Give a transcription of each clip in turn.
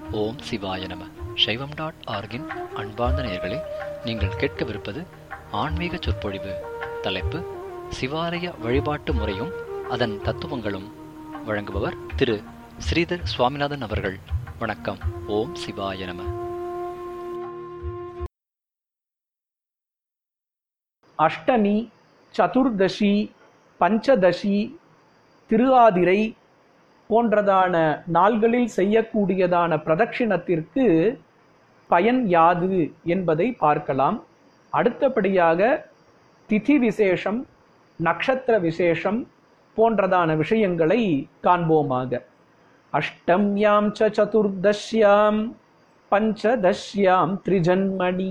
ஓம் சிவாய நம சைவம் டாட் ஆர்கின் அன்பார்ந்த நேயர்களே நீங்கள் கேட்கவிருப்பது ஆன்மீக சொற்பொழிவு தலைப்பு சிவாலய வழிபாட்டு முறையும் அதன் தத்துவங்களும் வழங்குபவர் திரு ஸ்ரீதர் சுவாமிநாதன் அவர்கள் வணக்கம் ஓம் சிவாய நம அஷ்டமி சதுர்தசி பஞ்சதசி திருஆதிரை போன்றதான நாள்களில் செய்யக்கூடியதான பிரதட்சிணத்திற்கு பயன் யாது என்பதை பார்க்கலாம் அடுத்தபடியாக திதி விசேஷம் நக்ஷத்திர விசேஷம் போன்றதான விஷயங்களை காண்போமாக அஷ்டம்யாம் ச சதுர்தஷ்யாம் பஞ்சதஷ்யாம் த்ரிஜன்மணி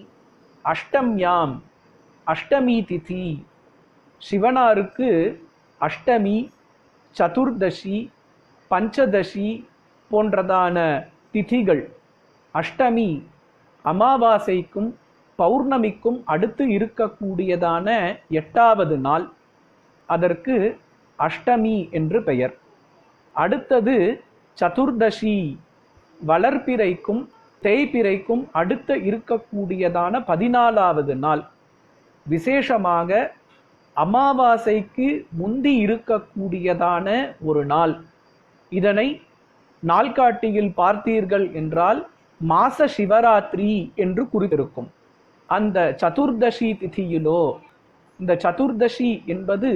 அஷ்டம்யாம் அஷ்டமி திதி சிவனாருக்கு அஷ்டமி சதுர்தசி பஞ்சதசி போன்றதான திதிகள் அஷ்டமி அமாவாசைக்கும் பௌர்ணமிக்கும் அடுத்து இருக்கக்கூடியதான எட்டாவது நாள் அதற்கு அஷ்டமி என்று பெயர் அடுத்தது சதுர்தசி வளர்ப்பிறைக்கும் தேய்பிறைக்கும் அடுத்து இருக்கக்கூடியதான பதினாலாவது நாள் விசேஷமாக அமாவாசைக்கு முந்தி இருக்கக்கூடியதான ஒரு நாள் இதனை நாள்காட்டியில் பார்த்தீர்கள் என்றால் மாச சிவராத்திரி என்று குறிப்பிருக்கும் அந்த சதுர்தசி திதியிலோ இந்த சதுர்தசி என்பது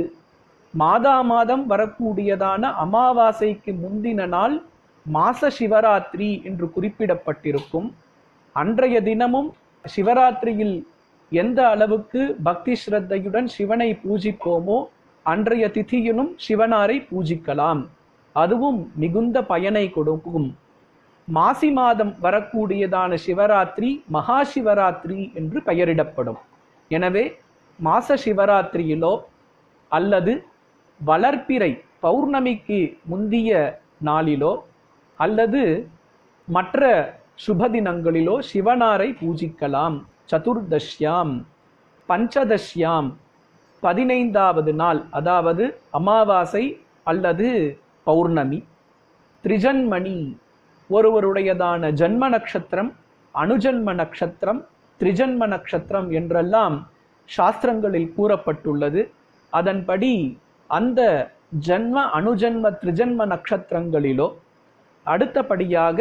மாதா மாதம் வரக்கூடியதான அமாவாசைக்கு முந்தின நாள் மாச சிவராத்திரி என்று குறிப்பிடப்பட்டிருக்கும் அன்றைய தினமும் சிவராத்திரியில் எந்த அளவுக்கு பக்தி ஸ்ரத்தையுடன் சிவனை பூஜிப்போமோ அன்றைய திதியிலும் சிவனாரை பூஜிக்கலாம் அதுவும் மிகுந்த பயனை கொடுக்கும் மாசி மாதம் வரக்கூடியதான சிவராத்திரி மகா சிவராத்திரி என்று பெயரிடப்படும் எனவே மாச சிவராத்திரியிலோ அல்லது வளர்ப்பிறை பௌர்ணமிக்கு முந்திய நாளிலோ அல்லது மற்ற சுபதினங்களிலோ சிவனாரை பூஜிக்கலாம் சதுர்தஷ்யாம் பஞ்சதஷ்யாம் பதினைந்தாவது நாள் அதாவது அமாவாசை அல்லது பௌர்ணமி திரிஜன்மணி ஒருவருடையதான ஜன்ம நட்சத்திரம் அணுஜன்ம நட்சத்திரம் திரிஜன்ம நட்சத்திரம் என்றெல்லாம் சாஸ்திரங்களில் கூறப்பட்டுள்ளது அதன்படி அந்த ஜன்ம அணுஜன்ம திரிஜன்ம நட்சத்திரங்களிலோ அடுத்தபடியாக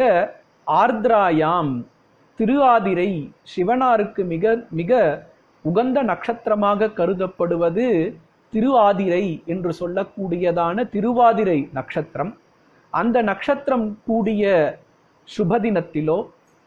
ஆர்திராயாம் திருஆதிரை சிவனாருக்கு மிக மிக உகந்த நட்சத்திரமாக கருதப்படுவது திருஆதிரை என்று சொல்லக்கூடியதான திருவாதிரை நட்சத்திரம் அந்த நட்சத்திரம் கூடிய சுபதினத்திலோ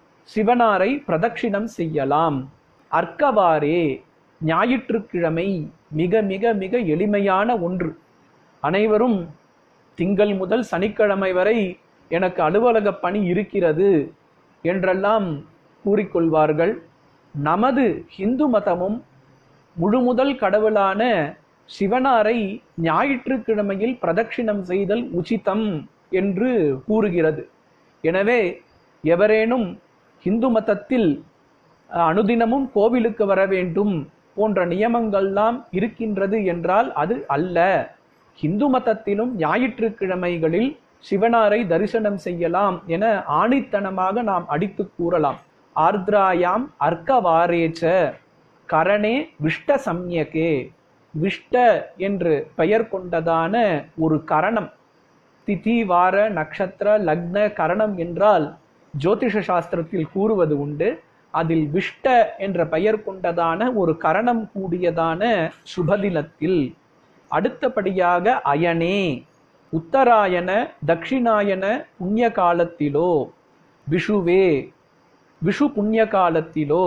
சிவனாரை பிரதட்சிணம் செய்யலாம் அர்க்கவாரே ஞாயிற்றுக்கிழமை மிக மிக மிக எளிமையான ஒன்று அனைவரும் திங்கள் முதல் சனிக்கிழமை வரை எனக்கு அலுவலக பணி இருக்கிறது என்றெல்லாம் கூறிக்கொள்வார்கள் நமது ஹிந்து மதமும் முழுமுதல் கடவுளான சிவனாரை ஞாயிற்றுக்கிழமையில் பிரதட்சிணம் செய்தல் உச்சிதம் என்று கூறுகிறது எனவே எவரேனும் ஹிந்து மதத்தில் அனுதினமும் கோவிலுக்கு வர வேண்டும் போன்ற நியமங்கள்லாம் இருக்கின்றது என்றால் அது அல்ல ஹிந்து மதத்திலும் ஞாயிற்றுக்கிழமைகளில் சிவனாரை தரிசனம் செய்யலாம் என ஆணித்தனமாக நாம் அடித்து கூறலாம் ஆர்திராயாம் அர்க்கவாரேச்ச கரணே விஷ்ட சம்யகே விஷ்ட என்று பெயர் கொண்டதான ஒரு கரணம் திதி வார நட்சத்திர லக்ன கரணம் என்றால் ஜோதிஷ சாஸ்திரத்தில் கூறுவது உண்டு அதில் விஷ்ட என்ற பெயர் கொண்டதான ஒரு கரணம் கூடியதான சுபதினத்தில் அடுத்தபடியாக அயனே உத்தராயண தட்சிணாயன புண்ணிய காலத்திலோ விஷுவே விஷு புண்ணிய காலத்திலோ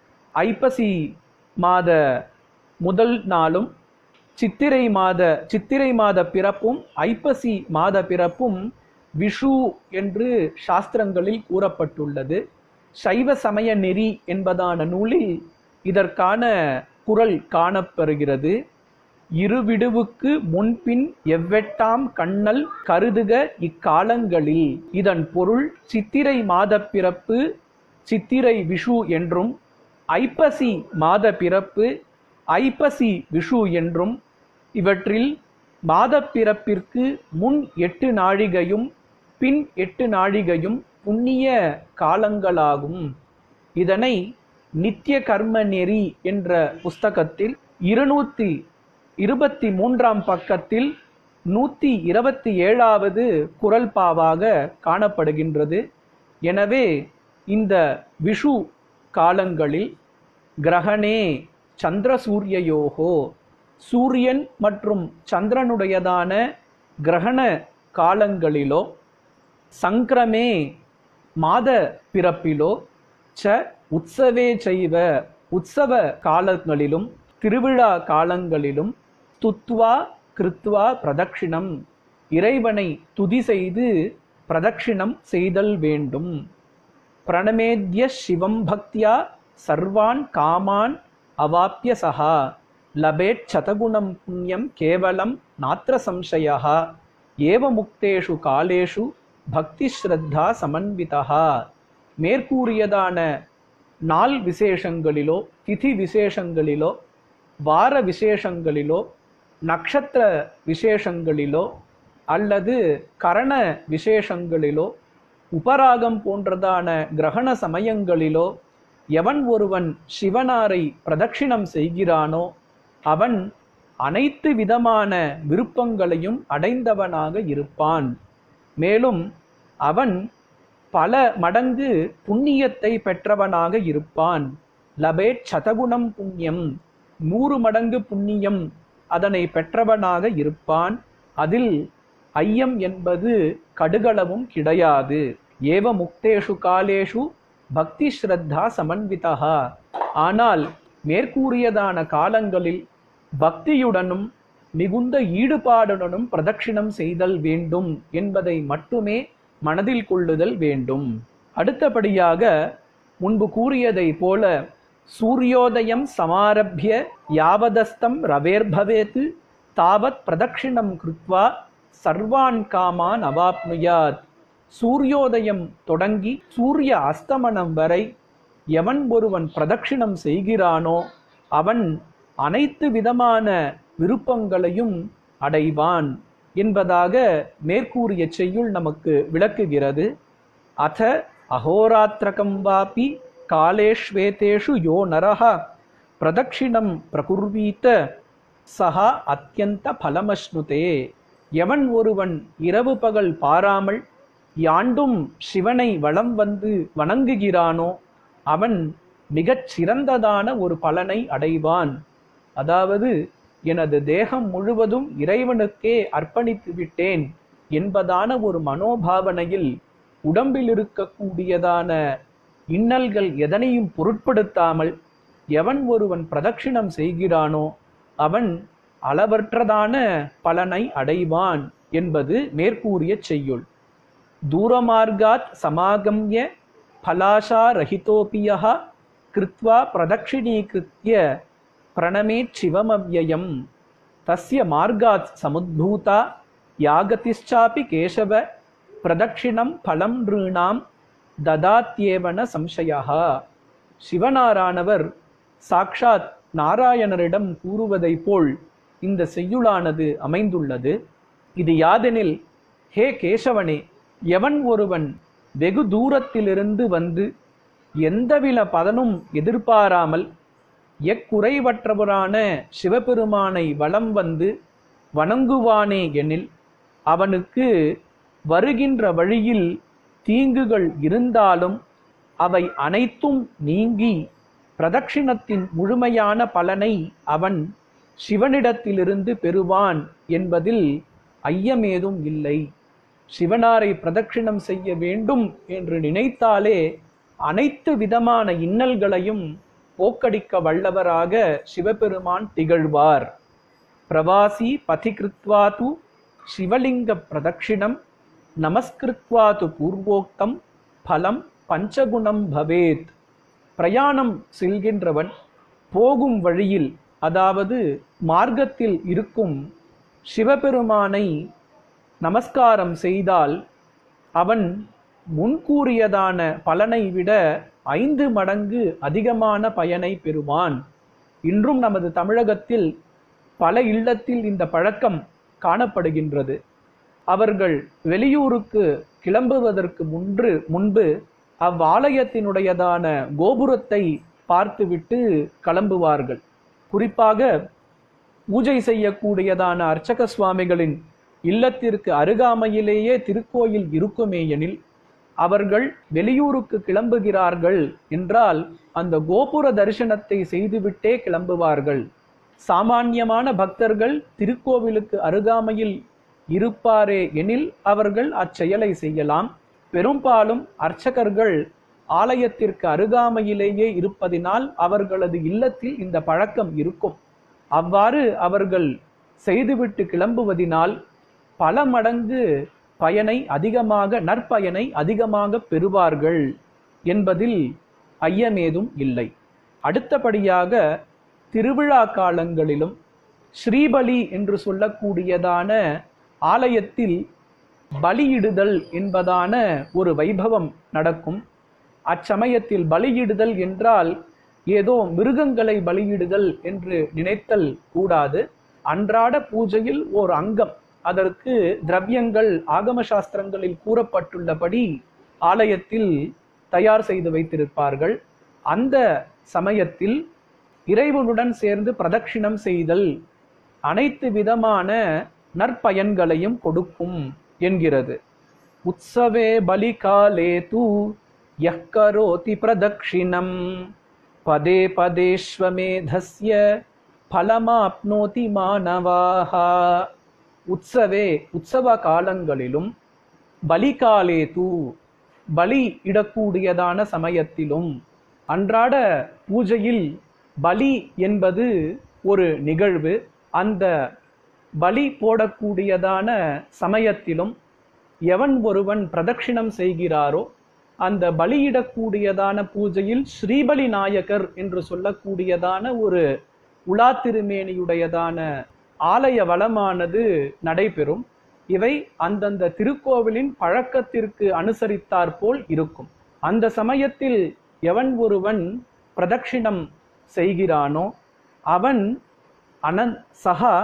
ஐப்பசி மாத முதல் நாளும் சித்திரை மாத சித்திரை மாத பிறப்பும் ஐப்பசி மாத பிறப்பும் விஷு என்று சாஸ்திரங்களில் கூறப்பட்டுள்ளது சைவ சமய நெறி என்பதான நூலில் இதற்கான குரல் காணப்பெறுகிறது இருவிடுவுக்கு முன்பின் எவ்வெட்டாம் கண்ணல் கருதுக இக்காலங்களில் இதன் பொருள் சித்திரை மாத பிறப்பு சித்திரை விஷு என்றும் ஐப்பசி மாத பிறப்பு ஐப்பசி விஷு என்றும் இவற்றில் மாதப்பிறப்பிற்கு முன் எட்டு நாழிகையும் பின் எட்டு நாழிகையும் புண்ணிய காலங்களாகும் இதனை நித்திய கர்ம நெறி என்ற புஸ்தகத்தில் இருநூத்தி இருபத்தி மூன்றாம் பக்கத்தில் நூத்தி இருபத்தி ஏழாவது குரல் பாவாக காணப்படுகின்றது எனவே இந்த விஷு காலங்களில் கிரகணே சந்திர சூரியயோகோ சூரியன் மற்றும் சந்திரனுடையதான கிரகண காலங்களிலோ சங்கிரமே மாத பிறப்பிலோ ச உற்சவே செய்வ உற்சவ காலங்களிலும் திருவிழா காலங்களிலும் துத்வா கிருத்வா பிரதட்சிணம் இறைவனை துதி செய்து பிரதட்சிணம் செய்தல் வேண்டும் பிரணமேத்ய சிவம் பக்தியா சர்வான் காமான் அவாப்பிய சகா லபேட் சதகுணம் புண்ணியம் கேவலம் நாத்திர சம்சயா ஏவ முக்தேஷு காலேஷு பக்தி ஸ்ரத்தா சமன்விதா மேற்கூறியதான நாள் விசேஷங்களிலோ திதி விசேஷங்களிலோ வார விசேஷங்களிலோ நட்சத்திர விசேஷங்களிலோ அல்லது கரண விசேஷங்களிலோ உபராகம் போன்றதான கிரகண சமயங்களிலோ எவன் ஒருவன் சிவனாரை பிரதட்சிணம் செய்கிறானோ அவன் அனைத்து விதமான விருப்பங்களையும் அடைந்தவனாக இருப்பான் மேலும் அவன் பல மடங்கு புண்ணியத்தை பெற்றவனாக இருப்பான் லபேட் சதகுணம் புண்ணியம் நூறு மடங்கு புண்ணியம் அதனை பெற்றவனாக இருப்பான் அதில் ஐயம் என்பது கடுகளவும் கிடையாது ஏவ முக்தேஷு காலேஷு பக்தி ஸ்ரத்தா சமன்விதா ஆனால் மேற்கூறியதான காலங்களில் பக்தியுடனும் மிகுந்த ஈடுபாடுடனும் பிரதட்சிணம் செய்தல் வேண்டும் என்பதை மட்டுமே மனதில் கொள்ளுதல் வேண்டும் அடுத்தபடியாக முன்பு கூறியதை போல சூரியோதயம் சமாரபிய யாவதஸ்தம் ரவேர்பவேத் தாவத் பிரதட்சிணம் கிருத்வா சர்வான் காமான் அவாப்னுயாத் சூரியோதயம் தொடங்கி சூரிய அஸ்தமனம் வரை எவன் ஒருவன் பிரதட்சிணம் செய்கிறானோ அவன் அனைத்து விதமான விருப்பங்களையும் அடைவான் என்பதாக மேற்கூறிய செய்யுள் நமக்கு விளக்குகிறது அத அகோராத்திரகம் வாபி காலேஷ்வேதேஷு யோ நரஹ பிரதட்சிணம் பிரகுர்வீத்த சஹா அத்தியந்த பலமஸ்னுதே எவன் ஒருவன் இரவு பகல் பாராமல் யாண்டும் சிவனை வலம் வந்து வணங்குகிறானோ அவன் மிகச் சிறந்ததான ஒரு பலனை அடைவான் அதாவது எனது தேகம் முழுவதும் இறைவனுக்கே அர்ப்பணித்து விட்டேன் என்பதான ஒரு மனோபாவனையில் உடம்பில் இருக்கக்கூடியதான இன்னல்கள் எதனையும் பொருட்படுத்தாமல் எவன் ஒருவன் பிரதட்சிணம் செய்கிறானோ அவன் அளவற்றதான பலனை அடைவான் என்பது மேற்கூறிய செய்யுள் தூரமார்காத் சமாகம்ய பலாஷா ரஹிதோபியா கிருத்வா பிரதட்சிணீகிருத்திய பிரணமேத் சிவமவ்யயம் தஸ்ய மார்காத் சமுத்பூதா யாகதிஷ்சாபி கேசவ பிரதட்சிணம் பலம் நிருணாம் ததாத்யேவன சம்சயா சிவனாரானவர் சாக்ஷாத் நாராயணரிடம் கூறுவதைப் போல் இந்த செய்யுளானது அமைந்துள்ளது இது யாதெனில் ஹே கேசவனே எவன் ஒருவன் வெகு தூரத்திலிருந்து வந்து எந்தவித பதனும் எதிர்பாராமல் எக்குறைவற்றவரான சிவபெருமானை வலம் வந்து வணங்குவானே எனில் அவனுக்கு வருகின்ற வழியில் தீங்குகள் இருந்தாலும் அவை அனைத்தும் நீங்கி பிரதட்சிணத்தின் முழுமையான பலனை அவன் சிவனிடத்திலிருந்து பெறுவான் என்பதில் ஐயமேதும் இல்லை சிவனாரை பிரதட்சிணம் செய்ய வேண்டும் என்று நினைத்தாலே அனைத்து விதமான இன்னல்களையும் போக்கடிக்க வல்லவராக சிவபெருமான் திகழ்வார் பிரவாசி பதிகிருத்வா து சிவலிங்க பிரதட்சிணம் நமஸ்கிருத்வா து பூர்வோக்தம் பலம் பஞ்சகுணம் பவேத் பிரயாணம் செல்கின்றவன் போகும் வழியில் அதாவது மார்க்கத்தில் இருக்கும் சிவபெருமானை நமஸ்காரம் செய்தால் அவன் முன்கூறியதான பலனை விட ஐந்து மடங்கு அதிகமான பயனை பெறுவான் இன்றும் நமது தமிழகத்தில் பல இல்லத்தில் இந்த பழக்கம் காணப்படுகின்றது அவர்கள் வெளியூருக்கு கிளம்புவதற்கு முன்று முன்பு அவ்வாலயத்தினுடையதான கோபுரத்தை பார்த்துவிட்டு கிளம்புவார்கள் குறிப்பாக பூஜை செய்யக்கூடியதான அர்ச்சக சுவாமிகளின் இல்லத்திற்கு அருகாமையிலேயே திருக்கோயில் இருக்குமேயெனில் அவர்கள் வெளியூருக்கு கிளம்புகிறார்கள் என்றால் அந்த கோபுர தரிசனத்தை செய்துவிட்டே கிளம்புவார்கள் சாமானியமான பக்தர்கள் திருக்கோவிலுக்கு அருகாமையில் இருப்பாரே எனில் அவர்கள் அச்செயலை செய்யலாம் பெரும்பாலும் அர்ச்சகர்கள் ஆலயத்திற்கு அருகாமையிலேயே இருப்பதினால் அவர்களது இல்லத்தில் இந்த பழக்கம் இருக்கும் அவ்வாறு அவர்கள் செய்துவிட்டு கிளம்புவதினால் பல மடங்கு பயனை அதிகமாக நற்பயனை அதிகமாக பெறுவார்கள் என்பதில் ஐயமேதும் இல்லை அடுத்தபடியாக திருவிழா காலங்களிலும் ஸ்ரீபலி என்று சொல்லக்கூடியதான ஆலயத்தில் பலியிடுதல் என்பதான ஒரு வைபவம் நடக்கும் அச்சமயத்தில் பலியிடுதல் என்றால் ஏதோ மிருகங்களை பலியிடுதல் என்று நினைத்தல் கூடாது அன்றாட பூஜையில் ஓர் அங்கம் அதற்கு திரவியங்கள் ஆகம சாஸ்திரங்களில் கூறப்பட்டுள்ளபடி ஆலயத்தில் தயார் செய்து வைத்திருப்பார்கள் அந்த சமயத்தில் இறைவனுடன் சேர்ந்து பிரதட்சிணம் செய்தல் அனைத்து விதமான நற்பயன்களையும் கொடுக்கும் என்கிறது உற்சவே பலிகாலே தூ யக் கரோதி பிரதக்ஷிணம் பதே பதேஸ்வமேதஸ்ய பலமாப்னோதி மானவாஹா உற்சவே உற்சவ காலங்களிலும் பலிகாலே தூ பலி இடக்கூடியதான சமயத்திலும் அன்றாட பூஜையில் பலி என்பது ஒரு நிகழ்வு அந்த பலி போடக்கூடியதான சமயத்திலும் எவன் ஒருவன் பிரதட்சிணம் செய்கிறாரோ அந்த பலியிடக்கூடியதான பூஜையில் ஸ்ரீபலி நாயகர் என்று சொல்லக்கூடியதான ஒரு உலா திருமேனியுடையதான ஆலய வளமானது நடைபெறும் இவை அந்தந்த திருக்கோவிலின் பழக்கத்திற்கு அனுசரித்தாற்போல் இருக்கும் அந்த சமயத்தில் எவன் ஒருவன் பிரதட்சிணம் செய்கிறானோ அவன் அனந் சகா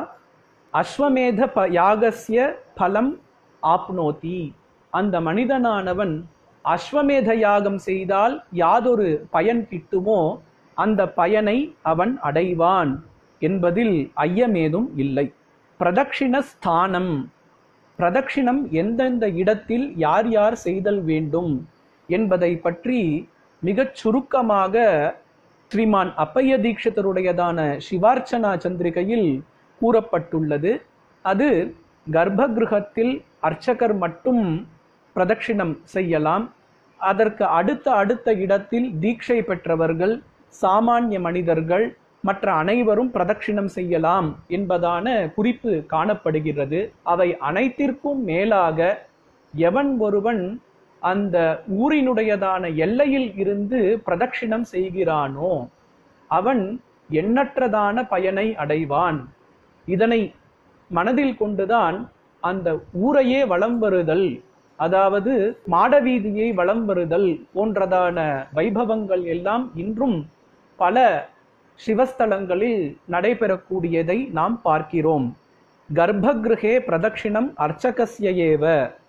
அஸ்வமேத ப யாகஸ்ய பலம் ஆப்னோதி அந்த மனிதனானவன் அஸ்வமேத யாகம் செய்தால் யாதொரு பயன் கிட்டுமோ அந்த பயனை அவன் அடைவான் என்பதில் ஐயமேதும் இல்லை பிரதட்சிண ஸ்தானம் பிரதட்சிணம் எந்தெந்த இடத்தில் யார் யார் செய்தல் வேண்டும் என்பதை பற்றி மிகச் சுருக்கமாக ஸ்ரீமான் அப்பைய தீட்சிதருடையதான சிவார்ச்சனா சந்திரிகையில் கூறப்பட்டுள்ளது அது கர்ப்பகிருகத்தில் அர்ச்சகர் மட்டும் பிரதட்சிணம் செய்யலாம் அதற்கு அடுத்த அடுத்த இடத்தில் தீட்சை பெற்றவர்கள் சாமானிய மனிதர்கள் மற்ற அனைவரும் பிரதட்சிணம் செய்யலாம் என்பதான குறிப்பு காணப்படுகிறது அவை அனைத்திற்கும் மேலாக எவன் ஒருவன் அந்த ஊரினுடையதான எல்லையில் இருந்து பிரதட்சிணம் செய்கிறானோ அவன் எண்ணற்றதான பயனை அடைவான் இதனை மனதில் கொண்டுதான் அந்த ஊரையே வலம் வருதல் அதாவது மாடவீதியை வலம் வருதல் போன்றதான வைபவங்கள் எல்லாம் இன்றும் பல சிவஸ்தலங்களில் நடைபெறக்கூடியதை நாம் பார்க்கிறோம் கர்ப்பகிருஹே பிரதட்சிணம் அர்ச்சகஸ்ய ஏவ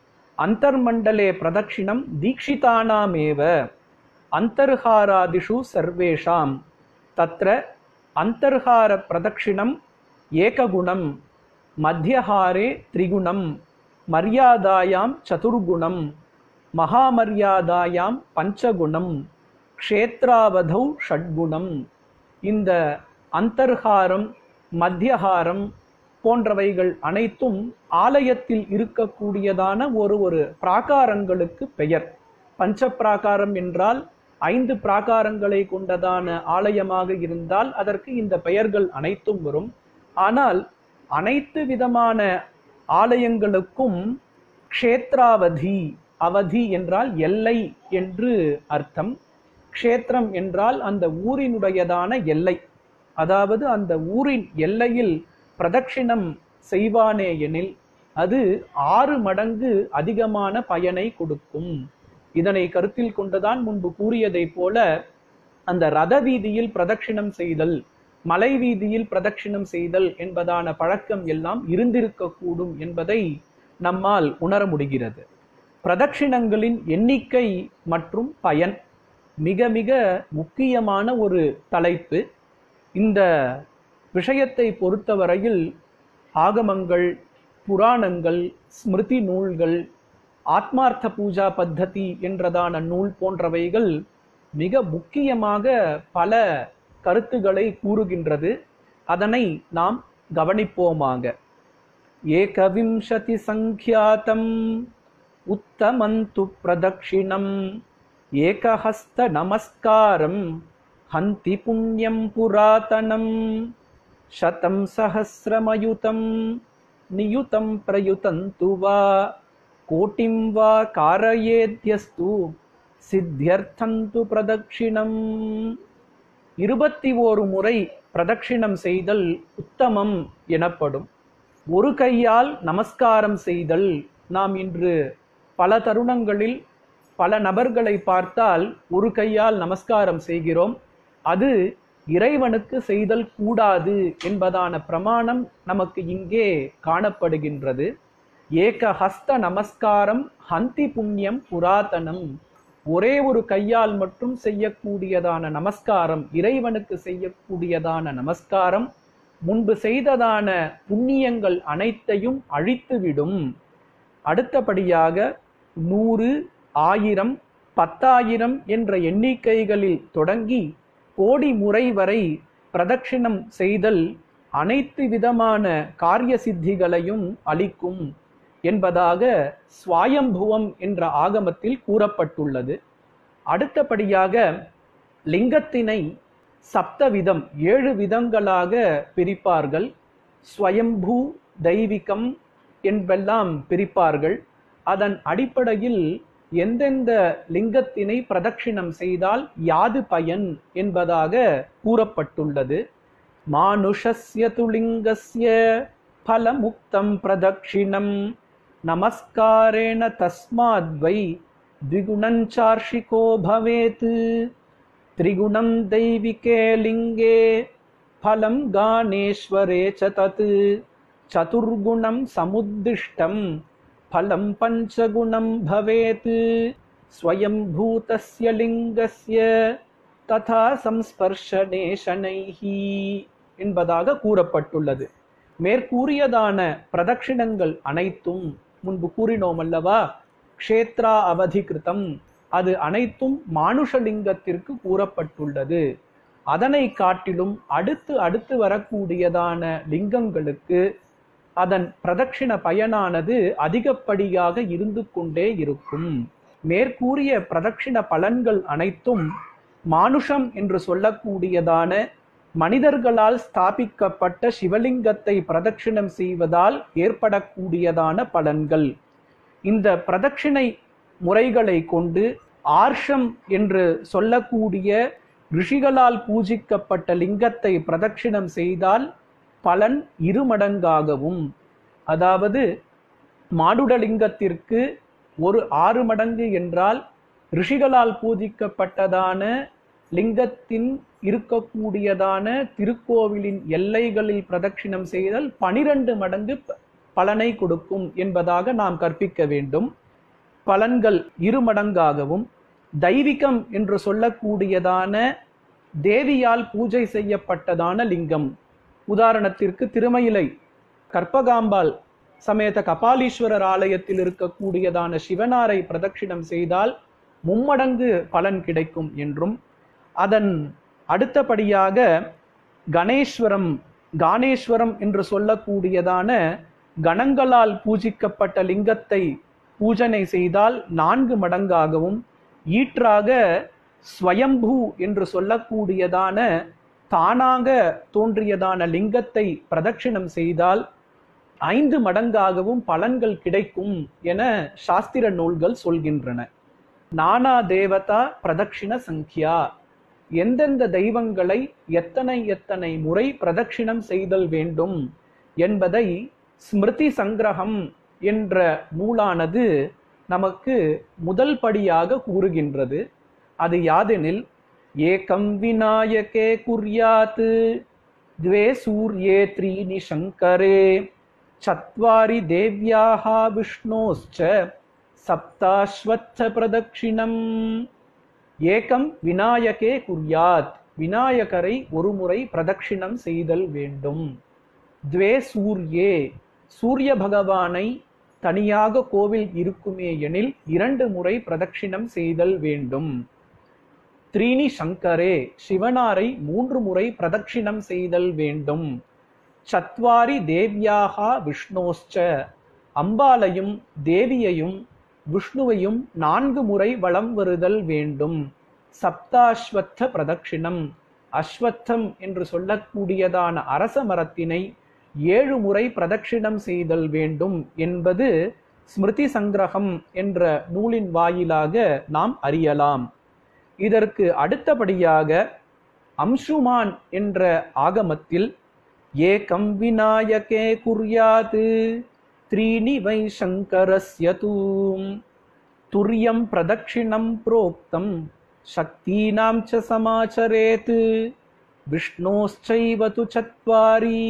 அந்தர்மண்டலே பிரதட்சிணம் தீக்ஷிதானாமேவ அந்தர்ஹாராதிஷு சர்வேஷாம் தத்ர அந்தர்ஹார பிரதட்சிணம் ஏககுணம் மத்தியஹாரே திரிகுணம் மரியாதாயாம் சதுர்குணம் மகாமரியாதாயாம் பஞ்சகுணம் க்ஷேத்ராவதௌ ஷட்குணம் இந்த அந்தர்ஹாரம் மத்தியஹாரம் போன்றவைகள் அனைத்தும் ஆலயத்தில் இருக்கக்கூடியதான ஒரு ஒரு பிராகாரங்களுக்கு பெயர் பஞ்ச பிராகாரம் என்றால் ஐந்து பிராகாரங்களை கொண்டதான ஆலயமாக இருந்தால் அதற்கு இந்த பெயர்கள் அனைத்தும் வரும் ஆனால் அனைத்து விதமான ஆலயங்களுக்கும் க்ஷேத்ராவதி அவதி என்றால் எல்லை என்று அர்த்தம் க்ஷேத்திரம் என்றால் அந்த ஊரினுடையதான எல்லை அதாவது அந்த ஊரின் எல்லையில் பிரதட்சிணம் செய்வானே எனில் அது ஆறு மடங்கு அதிகமான பயனை கொடுக்கும் இதனை கருத்தில் கொண்டுதான் முன்பு கூறியதைப் போல அந்த ரத வீதியில் பிரதட்சிணம் செய்தல் மலை வீதியில் பிரதட்சிணம் செய்தல் என்பதான பழக்கம் எல்லாம் இருந்திருக்கக்கூடும் என்பதை நம்மால் உணர முடிகிறது பிரதட்சிணங்களின் எண்ணிக்கை மற்றும் பயன் மிக மிக முக்கியமான ஒரு தலைப்பு இந்த விஷயத்தை பொறுத்தவரையில் ஆகமங்கள் புராணங்கள் ஸ்மிருதி நூல்கள் ஆத்மார்த்த பூஜா பத்ததி என்றதான நூல் போன்றவைகள் மிக முக்கியமாக பல கருத்துக்களை கூறுகின்றது அதனை நாம் கவனிப்போமாக ஏகவிம்சதி சங்கியாதம் உத்தமந்து பிரதக்ஷிணம் ஏகஹஸ்த நமஸ்காரம் ஹந்தி புண்ணியம் புராதனம் சதம் சஹசிரமயுதம் நியுதம் பிரயுதந்து வா கோட்டிம் வா காரயேத்யஸ்து சித்தியர்த்தந்து பிரதக்ஷிணம் இருபத்தி ஓரு முறை பிரதட்சிணம் செய்தல் உத்தமம் எனப்படும் ஒரு கையால் நமஸ்காரம் செய்தல் நாம் இன்று பல தருணங்களில் பல நபர்களை பார்த்தால் ஒரு கையால் நமஸ்காரம் செய்கிறோம் அது இறைவனுக்கு செய்தல் கூடாது என்பதான பிரமாணம் நமக்கு இங்கே காணப்படுகின்றது ஏக ஹஸ்த நமஸ்காரம் ஹந்தி புண்ணியம் புராதனம் ஒரே ஒரு கையால் மட்டும் செய்யக்கூடியதான நமஸ்காரம் இறைவனுக்கு செய்யக்கூடியதான நமஸ்காரம் முன்பு செய்ததான புண்ணியங்கள் அனைத்தையும் அழித்துவிடும் அடுத்தபடியாக நூறு ஆயிரம் பத்தாயிரம் என்ற எண்ணிக்கைகளில் தொடங்கி கோடி முறை வரை பிரதட்சிணம் செய்தல் அனைத்து விதமான காரிய சித்திகளையும் அளிக்கும் என்பதாக ஸ்வாயம்புவம் என்ற ஆகமத்தில் கூறப்பட்டுள்ளது அடுத்தபடியாக லிங்கத்தினை சப்தவிதம் ஏழு விதங்களாக பிரிப்பார்கள் ஸ்வயம்பூ தெய்வீகம் என்பெல்லாம் பிரிப்பார்கள் அதன் அடிப்படையில் எந்தெந்த லிங்கத்தினை பிரதட்சிணம் செய்தால் யாது பயன் என்பதாக கூறப்பட்டுள்ளது மானுஷஸ்ய துலிங்கஸ்ய ஃபலமுக்தம் பிரதக்ஷிணம் நமஸ்காரேண தஸ்மாத் வை द्विगुणञ्चार्षिको भवेत् त्रिगुणं दैविके लिङ्गे फलं गानेश्वरे च तत् चतुर्गुणं समुद्दिष्टं फलं पञ्चगुणं भवेत् स्वयंभूतस्य लिङ्गस्य ததா சம்ஸ்பர்ஷனே சனைஹி என்பதாக கூறப்பட்டுள்ளது மேற்கூறியதான பிரதட்சிணங்கள் அனைத்தும் முன்பு கூறினோம் அல்லவா க்ஷேத்ரா அவதிகிருதம் அது அனைத்தும் மானுஷலிங்கத்திற்கு கூறப்பட்டுள்ளது அதனை காட்டிலும் அடுத்து அடுத்து வரக்கூடியதான லிங்கங்களுக்கு அதன் பிரதட்சிண பயனானது அதிகப்படியாக இருந்து கொண்டே இருக்கும் மேற்கூறிய பிரதட்சிண பலன்கள் அனைத்தும் மானுஷம் என்று சொல்லக்கூடியதான மனிதர்களால் ஸ்தாபிக்கப்பட்ட சிவலிங்கத்தை பிரதட்சிணம் செய்வதால் ஏற்படக்கூடியதான பலன்கள் இந்த பிரதட்சிணை முறைகளை கொண்டு ஆர்ஷம் என்று சொல்லக்கூடிய ரிஷிகளால் பூஜிக்கப்பட்ட லிங்கத்தை பிரதட்சிணம் செய்தால் பலன் இருமடங்காகவும் அதாவது மாடுடலிங்கத்திற்கு ஒரு ஆறு மடங்கு என்றால் ரிஷிகளால் பூஜிக்கப்பட்டதான லிங்கத்தின் இருக்கக்கூடியதான திருக்கோவிலின் எல்லைகளில் பிரதட்சிணம் செய்தல் பனிரெண்டு மடங்கு பலனை கொடுக்கும் என்பதாக நாம் கற்பிக்க வேண்டும் பலன்கள் இருமடங்காகவும் தெய்வீகம் என்று சொல்லக்கூடியதான தேவியால் பூஜை செய்யப்பட்டதான லிங்கம் உதாரணத்திற்கு திருமயிலை கற்பகாம்பாள் சமேத கபாலீஸ்வரர் ஆலயத்தில் இருக்கக்கூடியதான சிவனாரை பிரதட்சிணம் செய்தால் மும்மடங்கு பலன் கிடைக்கும் என்றும் அதன் அடுத்தபடியாக கணேஸ்வரம் கானேஸ்வரம் என்று சொல்லக்கூடியதான கணங்களால் பூஜிக்கப்பட்ட லிங்கத்தை பூஜனை செய்தால் நான்கு மடங்காகவும் ஈற்றாக ஸ்வயம்பூ என்று சொல்லக்கூடியதான தானாக தோன்றியதான லிங்கத்தை பிரதட்சிணம் செய்தால் ஐந்து மடங்காகவும் பலன்கள் கிடைக்கும் என சாஸ்திர நூல்கள் சொல்கின்றன நானா தேவதா பிரதட்சிண சங்கியா எந்தெந்த தெய்வங்களை எத்தனை எத்தனை முறை பிரதட்சிணம் செய்தல் வேண்டும் என்பதை ஸ்மிருதி சங்கிரகம் என்ற நூலானது நமக்கு முதல் படியாக கூறுகின்றது அது யாதெனில் ஏகம் விநாயகே குர்யாத் द्वे सूर्ये त्रीणि शङ्करे चत्वारि देव्याः विष्णोश्च सप्ताश्वत्थ प्रदक्षिणम् ஏகம் விநாயகே குர்யாத் விநாயகரை ஒருமுறை பிரதட்சிணம் செய்தல் வேண்டும் துவே சூர்யே சூரிய பகவானை தனியாக கோவில் இருக்குமே எனில் இரண்டு முறை பிரதட்சிணம் செய்தல் வேண்டும் த்ரீனி சங்கரே சிவனாரை மூன்று முறை பிரதட்சிணம் செய்தல் வேண்டும் சத்வாரி தேவ்யாகா விஷ்ணோஸ்ச அம்பாலையும் தேவியையும் விஷ்ணுவையும் நான்கு முறை வலம் வருதல் வேண்டும் சப்தாஸ்வத்த பிரதட்சிணம் அஸ்வத்தம் என்று சொல்லக்கூடியதான அரச மரத்தினை ஏழு முறை பிரதட்சிணம் செய்தல் வேண்டும் என்பது ஸ்மிருதி சங்கிரகம் என்ற நூலின் வாயிலாக நாம் அறியலாம் இதற்கு அடுத்தபடியாக அம்சுமான் என்ற ஆகமத்தில் ஏகம் விநாயகே குர்யாது த்ரீணி வை சங்கரஸ்ய தூம் துரியம் பிரதட்சிணம் புரோக்தம் சக்தீனாம் ச சமாச்சரேத் விஷ்ணோश्चैव तु चत्वारि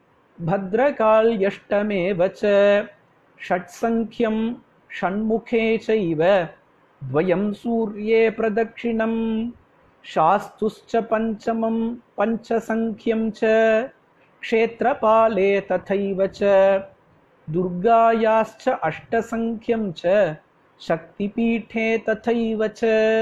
भद्रकाल्यष्टमेव च षट्सङ्ख्यं षण्मुखे चैव द्वयं सूर्ये प्रदक्षिणम् शास्तुश्च पञ्चमं पञ्चसङ्ख्यं च क्षेत्रपाले तथैव च दुर्गायाश्च अष्टसङ्ख्यं च சக்திபீட்டே ததைவச்ச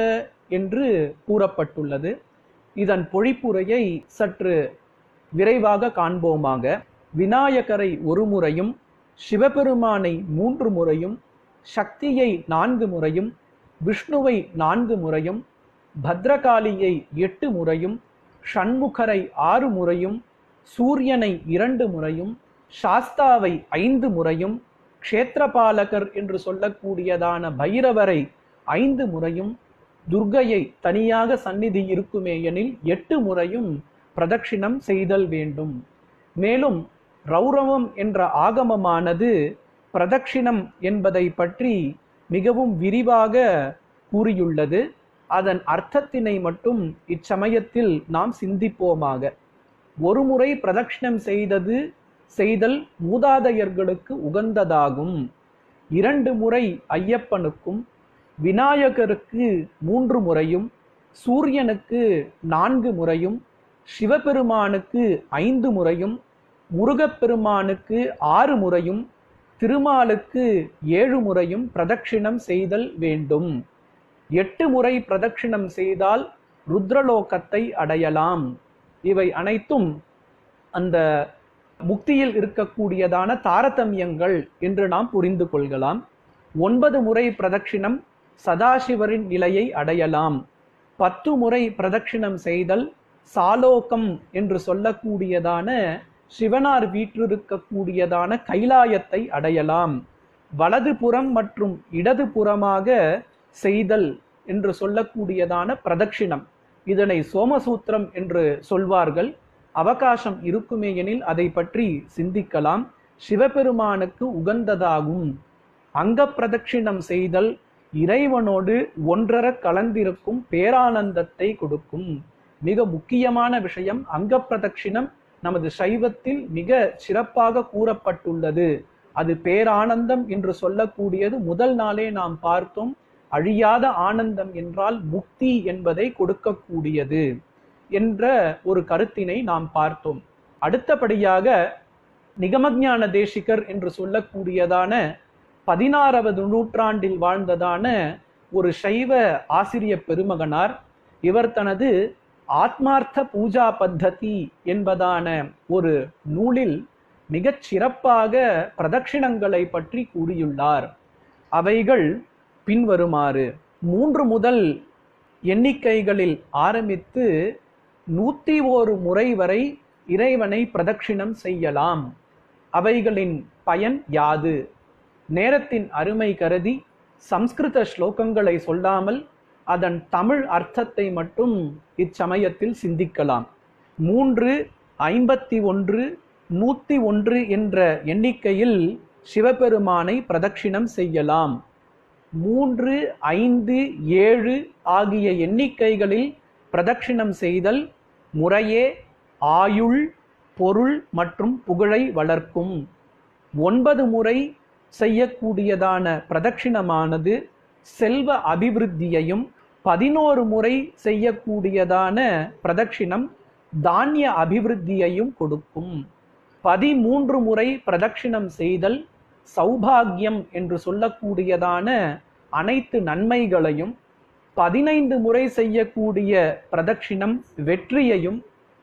என்று கூறப்பட்டுள்ளது இதன் பொழிப்புரையை சற்று விரைவாக காண்போமாக விநாயகரை ஒரு முறையும் சிவபெருமானை மூன்று முறையும் சக்தியை நான்கு முறையும் விஷ்ணுவை நான்கு முறையும் பத்ரகாளியை எட்டு முறையும் ஷண்முகரை ஆறு முறையும் சூரியனை இரண்டு முறையும் சாஸ்தாவை ஐந்து முறையும் க்ஷேத்திரபாலகர் என்று சொல்லக்கூடியதான பைரவரை ஐந்து முறையும் துர்கையை தனியாக சந்நிதி இருக்குமே எனில் எட்டு முறையும் பிரதட்சிணம் செய்தல் வேண்டும் மேலும் ரௌரவம் என்ற ஆகமமானது பிரதட்சிணம் என்பதை பற்றி மிகவும் விரிவாக கூறியுள்ளது அதன் அர்த்தத்தினை மட்டும் இச்சமயத்தில் நாம் சிந்திப்போமாக ஒருமுறை பிரதட்சிணம் செய்தது செய்தல் மூதாதையர்களுக்கு உகந்ததாகும் இரண்டு முறை ஐயப்பனுக்கும் விநாயகருக்கு மூன்று முறையும் சூரியனுக்கு நான்கு முறையும் சிவபெருமானுக்கு ஐந்து முறையும் முருகப்பெருமானுக்கு ஆறு முறையும் திருமாலுக்கு ஏழு முறையும் பிரதட்சிணம் செய்தல் வேண்டும் எட்டு முறை பிரதட்சிணம் செய்தால் ருத்ரலோகத்தை அடையலாம் இவை அனைத்தும் அந்த முக்தியில் இருக்கக்கூடியதான தாரதமியங்கள் என்று நாம் புரிந்து கொள்கலாம் ஒன்பது முறை பிரதட்சிணம் சதாசிவரின் நிலையை அடையலாம் பத்து முறை பிரதட்சிணம் செய்தல் சாலோகம் என்று சொல்லக்கூடியதான சிவனார் வீற்றிருக்கக்கூடியதான கைலாயத்தை அடையலாம் வலது புறம் மற்றும் இடது புறமாக செய்தல் என்று சொல்லக்கூடியதான பிரதட்சிணம் இதனை சோமசூத்திரம் என்று சொல்வார்கள் அவகாசம் இருக்குமே எனில் அதை பற்றி சிந்திக்கலாம் சிவபெருமானுக்கு உகந்ததாகும் அங்க பிரதட்சிணம் செய்தல் இறைவனோடு ஒன்றர கலந்திருக்கும் பேரானந்தத்தை கொடுக்கும் மிக முக்கியமான விஷயம் அங்க பிரதட்சிணம் நமது சைவத்தில் மிக சிறப்பாக கூறப்பட்டுள்ளது அது பேரானந்தம் என்று சொல்லக்கூடியது முதல் நாளே நாம் பார்த்தோம் அழியாத ஆனந்தம் என்றால் முக்தி என்பதை கொடுக்கக்கூடியது என்ற ஒரு கருத்தினை நாம் பார்த்தோம் அடுத்தபடியாக நிகமஞான தேசிகர் என்று சொல்லக்கூடியதான பதினாறாவது நூற்றாண்டில் வாழ்ந்ததான ஒரு சைவ ஆசிரிய பெருமகனார் இவர் தனது ஆத்மார்த்த பூஜா பத்ததி என்பதான ஒரு நூலில் மிகச் சிறப்பாக பிரதட்சிணங்களை பற்றி கூறியுள்ளார் அவைகள் பின்வருமாறு மூன்று முதல் எண்ணிக்கைகளில் ஆரம்பித்து நூத்தி ஒரு முறை வரை இறைவனை பிரதட்சிணம் செய்யலாம் அவைகளின் பயன் யாது நேரத்தின் அருமை கருதி சம்ஸ்கிருத ஸ்லோகங்களை சொல்லாமல் அதன் தமிழ் அர்த்தத்தை மட்டும் இச்சமயத்தில் சிந்திக்கலாம் மூன்று ஐம்பத்தி ஒன்று நூத்தி ஒன்று என்ற எண்ணிக்கையில் சிவபெருமானை பிரதட்சிணம் செய்யலாம் மூன்று ஐந்து ஏழு ஆகிய எண்ணிக்கைகளில் பிரதட்சிணம் செய்தல் முறையே ஆயுள் பொருள் மற்றும் புகழை வளர்க்கும் ஒன்பது முறை செய்யக்கூடியதான பிரதட்சிணமானது செல்வ அபிவிருத்தியையும் பதினோரு முறை செய்யக்கூடியதான பிரதட்சிணம் தானிய அபிவிருத்தியையும் கொடுக்கும் பதிமூன்று முறை பிரதட்சிணம் செய்தல் சௌபாகியம் என்று சொல்லக்கூடியதான அனைத்து நன்மைகளையும் பதினைந்து முறை செய்யக்கூடிய பிரதட்சிணம் வெற்றியையும்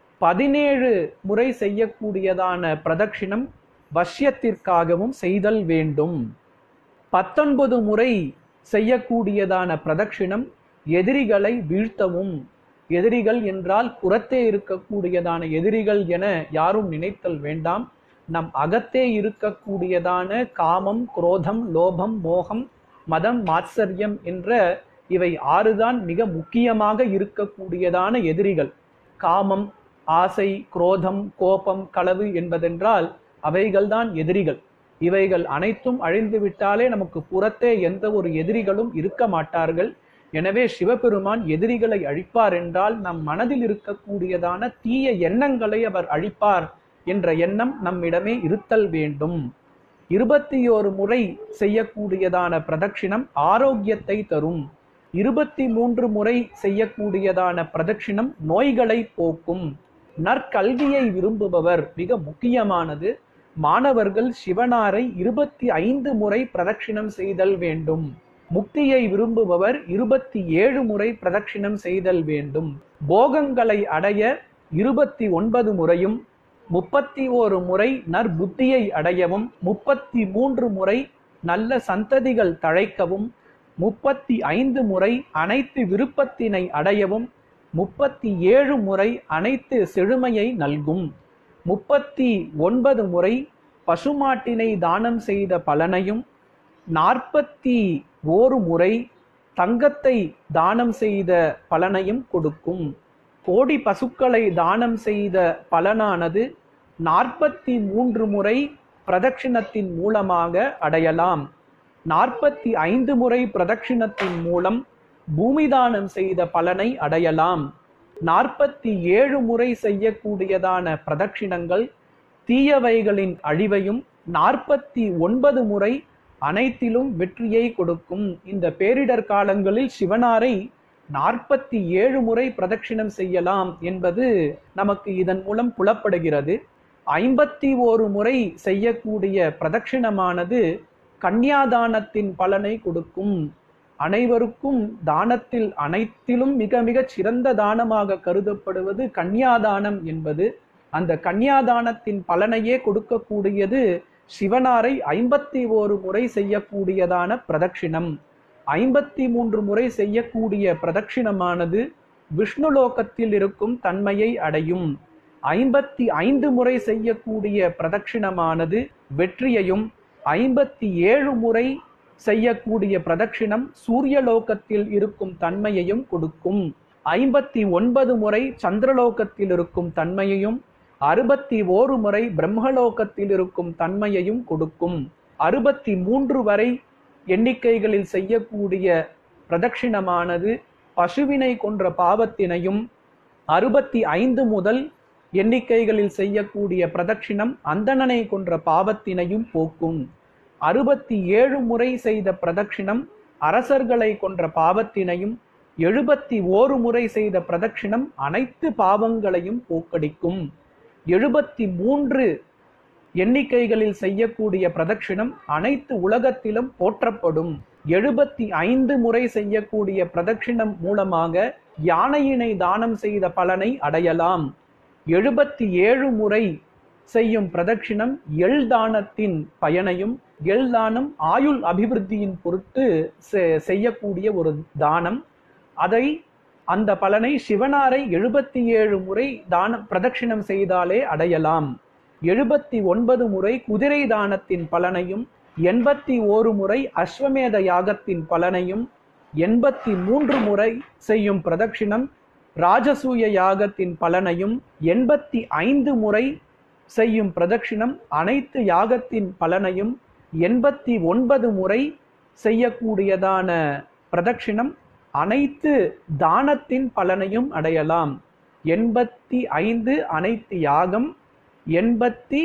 பதினேழு முறை செய்யக்கூடியதான பிரதட்சிணம் வஷ்யத்திற்காகவும் செய்தல் வேண்டும் பத்தொன்பது முறை செய்யக்கூடியதான பிரதட்சிணம் எதிரிகளை வீழ்த்தவும் எதிரிகள் என்றால் புறத்தே இருக்கக்கூடியதான எதிரிகள் என யாரும் நினைத்தல் வேண்டாம் நம் அகத்தே இருக்கக்கூடியதான காமம் குரோதம் லோபம் மோகம் மதம் மாத்சரியம் என்ற இவை ஆறுதான் மிக முக்கியமாக இருக்கக்கூடியதான எதிரிகள் காமம் ஆசை குரோதம் கோபம் களவு என்பதென்றால் அவைகள்தான் எதிரிகள் இவைகள் அனைத்தும் அழிந்து விட்டாலே நமக்கு புறத்தே எந்த ஒரு எதிரிகளும் இருக்க மாட்டார்கள் எனவே சிவபெருமான் எதிரிகளை அழிப்பார் என்றால் நம் மனதில் இருக்கக்கூடியதான தீய எண்ணங்களை அவர் அழிப்பார் என்ற எண்ணம் நம்மிடமே இருத்தல் வேண்டும் இருபத்தி ஓரு முறை செய்யக்கூடியதான பிரதட்சிணம் ஆரோக்கியத்தை தரும் இருபத்தி மூன்று முறை செய்யக்கூடியதான பிரதட்சிணம் நோய்களை போக்கும் நற்கல்வியை விரும்புபவர் மிக முக்கியமானது மாணவர்கள் சிவனாரை இருபத்தி ஐந்து முறை பிரதட்சிணம் செய்தல் வேண்டும் முக்தியை விரும்புபவர் இருபத்தி ஏழு முறை பிரதட்சிணம் செய்தல் வேண்டும் போகங்களை அடைய இருபத்தி ஒன்பது முறையும் முப்பத்தி ஓரு முறை நற்புத்தியை அடையவும் முப்பத்தி மூன்று முறை நல்ல சந்ததிகள் தழைக்கவும் முப்பத்தி ஐந்து முறை அனைத்து விருப்பத்தினை அடையவும் முப்பத்தி ஏழு முறை அனைத்து செழுமையை நல்கும் முப்பத்தி ஒன்பது முறை பசுமாட்டினை தானம் செய்த பலனையும் நாற்பத்தி ஓரு முறை தங்கத்தை தானம் செய்த பலனையும் கொடுக்கும் கோடி பசுக்களை தானம் செய்த பலனானது நாற்பத்தி மூன்று முறை பிரதட்சிணத்தின் மூலமாக அடையலாம் நாற்பத்தி ஐந்து முறை பிரதட்சிணத்தின் மூலம் பூமி தானம் செய்த பலனை அடையலாம் நாற்பத்தி ஏழு முறை செய்யக்கூடியதான பிரதட்சிணங்கள் தீயவைகளின் அழிவையும் நாற்பத்தி ஒன்பது முறை அனைத்திலும் வெற்றியை கொடுக்கும் இந்த பேரிடர் காலங்களில் சிவனாரை நாற்பத்தி ஏழு முறை பிரதட்சிணம் செய்யலாம் என்பது நமக்கு இதன் மூலம் புலப்படுகிறது ஐம்பத்தி ஓரு முறை செய்யக்கூடிய பிரதட்சிணமானது கன்னியாதானத்தின் பலனை கொடுக்கும் அனைவருக்கும் தானத்தில் அனைத்திலும் மிக மிகச் சிறந்த தானமாக கருதப்படுவது கன்னியாதானம் என்பது அந்த கன்னியாதானத்தின் பலனையே கொடுக்கக்கூடியது சிவனாரை ஐம்பத்தி ஓரு முறை செய்யக்கூடியதான பிரதட்சிணம் ஐம்பத்தி மூன்று முறை செய்யக்கூடிய பிரதட்சிணமானது விஷ்ணு லோகத்தில் இருக்கும் தன்மையை அடையும் ஐம்பத்தி ஐந்து முறை செய்யக்கூடிய பிரதட்சிணமானது வெற்றியையும் ஐம்பத்தி ஏழு முறை செய்யக்கூடிய பிரதட்சிணம் சூரிய லோகத்தில் இருக்கும் தன்மையையும் கொடுக்கும் ஐம்பத்தி ஒன்பது முறை சந்திரலோகத்தில் இருக்கும் தன்மையையும் அறுபத்தி ஓரு முறை பிரம்மலோகத்தில் இருக்கும் தன்மையையும் கொடுக்கும் அறுபத்தி மூன்று வரை எண்ணிக்கைகளில் செய்யக்கூடிய பிரதட்சிணமானது பசுவினை கொன்ற பாவத்தினையும் அறுபத்தி ஐந்து முதல் எண்ணிக்கைகளில் செய்யக்கூடிய பிரதட்சிணம் அந்தணனை கொன்ற பாவத்தினையும் போக்கும் அறுபத்தி ஏழு முறை செய்த பிரதட்சிணம் அரசர்களை கொன்ற பாவத்தினையும் எழுபத்தி ஓரு முறை செய்த பிரதட்சிணம் அனைத்து பாவங்களையும் போக்கடிக்கும் எழுபத்தி மூன்று எண்ணிக்கைகளில் செய்யக்கூடிய பிரதட்சிணம் அனைத்து உலகத்திலும் போற்றப்படும் எழுபத்தி ஐந்து முறை செய்யக்கூடிய பிரதட்சிணம் மூலமாக யானையினை தானம் செய்த பலனை அடையலாம் எழுபத்தி ஏழு முறை செய்யும் பிரதட்சிணம் எள் தானத்தின் பயனையும் எள் தானம் ஆயுள் அபிவிருத்தியின் பொருட்டு செய்யக்கூடிய ஒரு தானம் அதை அந்த பலனை சிவனாரை எழுபத்தி ஏழு முறை தானம் பிரதட்சிணம் செய்தாலே அடையலாம் எழுபத்தி ஒன்பது முறை குதிரை தானத்தின் பலனையும் எண்பத்தி ஓரு முறை அஸ்வமேத யாகத்தின் பலனையும் எண்பத்தி மூன்று முறை செய்யும் பிரதட்சிணம் ராஜசூய யாகத்தின் பலனையும் எண்பத்தி ஐந்து முறை செய்யும் பிரதட்சிணம் அனைத்து யாகத்தின் பலனையும் எண்பத்தி ஒன்பது முறை செய்யக்கூடியதான பிரதட்சிணம் அனைத்து தானத்தின் பலனையும் அடையலாம் எண்பத்தி ஐந்து அனைத்து யாகம் எண்பத்தி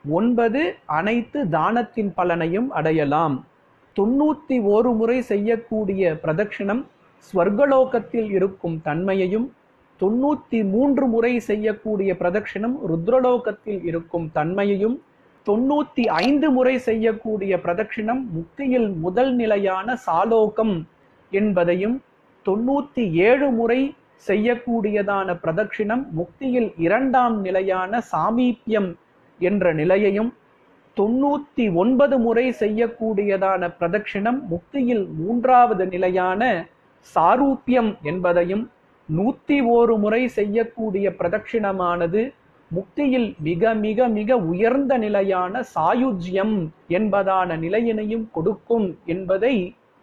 ஒன்பது அனைத்து தானத்தின் பலனையும் அடையலாம் தொண்ணூத்தி ஒரு முறை செய்யக்கூடிய பிரதட்சிணம் ஸ்வர்கலோகத்தில் இருக்கும் தன்மையையும் தொண்ணூத்தி மூன்று முறை செய்யக்கூடிய பிரதட்சிணம் ருத்ரலோகத்தில் இருக்கும் தன்மையையும் தொண்ணூத்தி ஐந்து முறை செய்யக்கூடிய பிரதட்சிணம் முக்தியில் முதல் நிலையான சாலோகம் என்பதையும் தொண்ணூத்தி ஏழு முறை செய்யக்கூடியதான பிரதட்சிணம் முக்தியில் இரண்டாம் நிலையான சாமீபியம் என்ற நிலையையும் தொண்ணூத்தி ஒன்பது முறை செய்யக்கூடியதான பிரதட்சிணம் முக்தியில் மூன்றாவது நிலையான சாரூபியம் என்பதையும் நூத்தி ஓரு முறை செய்யக்கூடிய பிரதட்சிணமானது முக்தியில் மிக மிக மிக உயர்ந்த நிலையான சாயுஜ்யம் என்பதான நிலையினையும் கொடுக்கும் என்பதை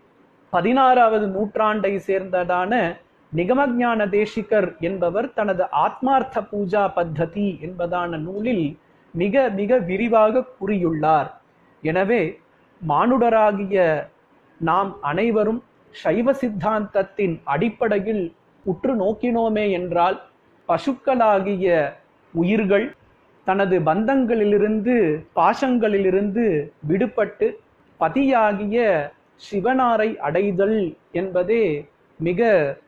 பதினாறாவது நூற்றாண்டை சேர்ந்ததான நிகமஞான தேசிகர் என்பவர் தனது ஆத்மார்த்த பூஜா பத்ததி என்பதான நூலில் மிக மிக விரிவாக கூறியுள்ளார் எனவே மானுடராகிய நாம் அனைவரும் சைவ சித்தாந்தத்தின் அடிப்படையில் உற்று நோக்கினோமே என்றால் பசுக்களாகிய உயிர்கள் தனது பந்தங்களிலிருந்து பாசங்களிலிருந்து விடுபட்டு பதியாகிய சிவனாரை அடைதல் என்பதே மிக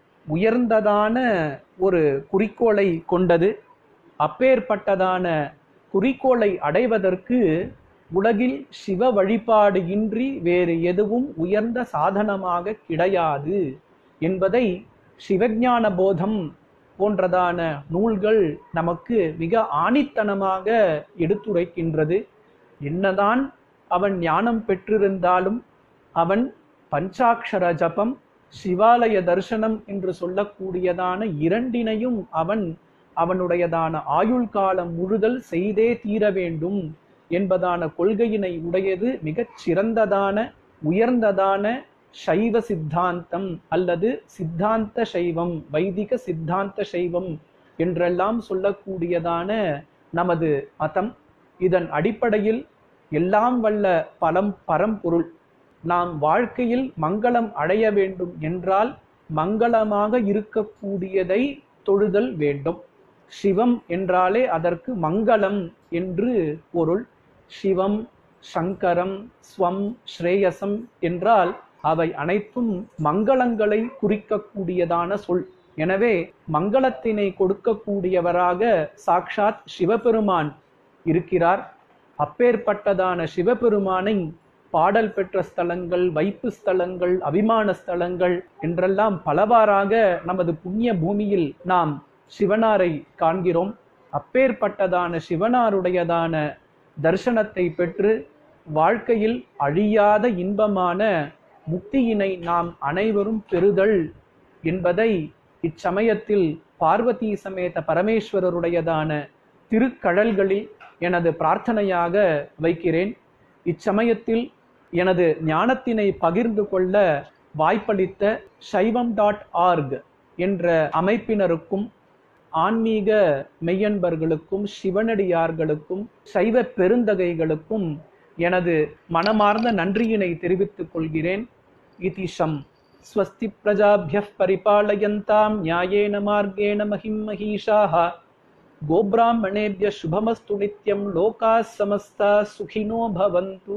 உயர்ந்ததான ஒரு குறிக்கோளை கொண்டது அப்பேற்பட்டதான குறிக்கோளை அடைவதற்கு உலகில் சிவ வழிபாடு இன்றி வேறு எதுவும் உயர்ந்த சாதனமாக கிடையாது என்பதை சிவஞான போதம் போன்றதான நூல்கள் நமக்கு மிக ஆணித்தனமாக எடுத்துரைக்கின்றது என்னதான் அவன் ஞானம் பெற்றிருந்தாலும் அவன் பஞ்சாட்சர ஜபம் சிவாலய தரிசனம் என்று சொல்லக்கூடியதான இரண்டினையும் அவன் அவனுடையதான ஆயுள் காலம் முழுதல் செய்தே தீர வேண்டும் என்பதான கொள்கையினை உடையது மிகச் சிறந்ததான உயர்ந்ததான சைவ சித்தாந்தம் அல்லது சித்தாந்த சைவம் வைதிக சித்தாந்த சைவம் என்றெல்லாம் சொல்லக்கூடியதான நமது மதம் இதன் அடிப்படையில் எல்லாம் வல்ல பலம் பரம்பொருள் நாம் வாழ்க்கையில் மங்களம் அடைய வேண்டும் என்றால் மங்களமாக இருக்கக்கூடியதை தொழுதல் வேண்டும் சிவம் என்றாலே அதற்கு மங்களம் என்று பொருள் சிவம் சங்கரம் ஸ்வம் ஸ்ரேயசம் என்றால் அவை அனைத்தும் மங்களங்களை குறிக்கக்கூடியதான சொல் எனவே மங்களத்தினை கொடுக்கக்கூடியவராக சாக்ஷாத் சிவபெருமான் இருக்கிறார் அப்பேற்பட்டதான சிவபெருமானை பாடல் பெற்ற ஸ்தலங்கள் வைப்பு ஸ்தலங்கள் அபிமான ஸ்தலங்கள் என்றெல்லாம் பலவாறாக நமது புண்ணிய பூமியில் நாம் சிவனாரை காண்கிறோம் அப்பேற்பட்டதான சிவனாருடையதான தரிசனத்தை பெற்று வாழ்க்கையில் அழியாத இன்பமான முக்தியினை நாம் அனைவரும் பெறுதல் என்பதை இச்சமயத்தில் பார்வதி சமேத பரமேஸ்வரருடையதான திருக்கழல்களில் எனது பிரார்த்தனையாக வைக்கிறேன் இச்சமயத்தில் எனது ஞானத்தினை பகிர்ந்து கொள்ள வாய்ப்பளித்த சைவம் டாட் ஆர்க் என்ற அமைப்பினருக்கும் ஆன்மீக மெய்யன்பர்களுக்கும் சிவனடியார்களுக்கும் சைவ பெருந்தகைகளுக்கும் எனது மனமார்ந்த நன்றியினை தெரிவித்துக் கொள்கிறேன் இதிஷம் ஸ்வஸ்தி பிரஜாபிய பரிபாலயந்தாம் நியாயேன மார்கேண மகிம் மகிஷாः गोब्राह्मणेभ्य शुभमस्तु नित्यं लोकाः समस्ता सुखिनो भवन्तु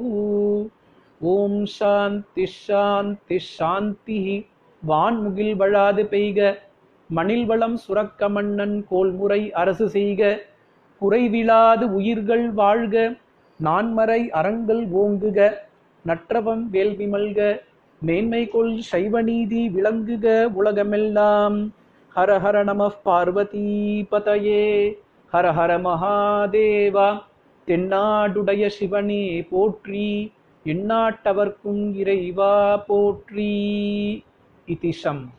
ஓம் சாந்தி சாந்தி சாந்தி வான்முகில் வழாது பெய்க மணில் வளம் சுரக்க மன்னன் கோல்முறை அரசு செய்க குறைவிலாது உயிர்கள் வாழ்க நான்மறை அறங்கள் ஓங்குக நற்றவம் வேள்வி மல்க மேன்மை கொள் சைவநீதி விளங்குக உலகமெல்லாம் ஹர ஹர நம பார்வதி பதயே ஹர ஹர மகாதேவா தென்னாடுடைய சிவனே போற்றி எந்நாட்டவர்க்கும் இறைவா போற்றி இதிஷம்